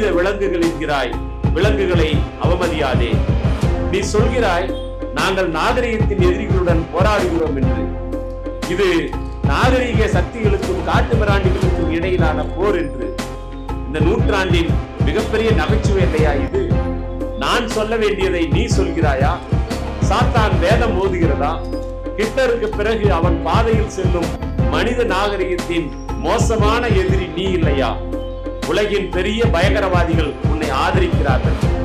மனித விலங்குகள் என்கிறாய் விலங்குகளை அவமதியாதே நீ சொல்கிறாய் நாங்கள் நாகரிகத்தின் எதிரிகளுடன் போராடுகிறோம் என்று இது நாகரிக சக்திகளுக்கும் காட்டு மிராண்டிகளுக்கும் இடையிலான போர் என்று இந்த நூற்றாண்டின் மிகப்பெரிய நகைச்சுவை இல்லையா இது நான் சொல்ல வேண்டியதை நீ சொல்கிறாயா சாத்தான் வேதம் ஓதுகிறதா ஹிட்லருக்கு பிறகு அவன் பாதையில் செல்லும் மனித நாகரிகத்தின் மோசமான எதிரி நீ இல்லையா உலகின் பெரிய பயங்கரவாதிகள் உன்னை ஆதரிக்கிறார்கள்